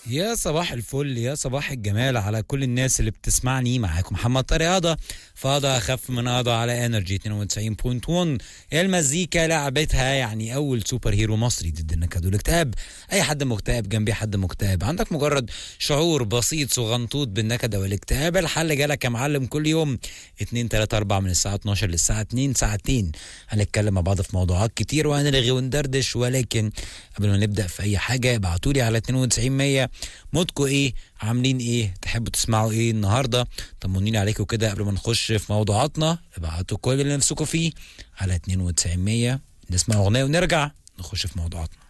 يا صباح الفل يا صباح الجمال على كل الناس اللي بتسمعني معاكم محمد طارق قضا فاضة أخف من قضا على انرجي 92.1 المزيكا لعبتها يعني أول سوبر هيرو مصري ضد النكد والاكتئاب أي حد مكتئب جنبي حد مكتئب عندك مجرد شعور بسيط صغنطوط بالنكد أو الاكتئاب الحل جالك يا معلم كل يوم 2 3 4 من الساعة 12 للساعة 2 ساعتين هنتكلم مع بعض في موضوعات كتير وهنلغي وندردش ولكن قبل ما نبدأ في أي حاجة ابعتوا لي على 92 100 مودكم ايه عاملين ايه تحبوا تسمعوا ايه النهارده طمنوني عليكم كده قبل ما نخش في موضوعاتنا ابعتوا كل اللي نفسكم فيه على 92 100 نسمع اغنيه ونرجع نخش في موضوعاتنا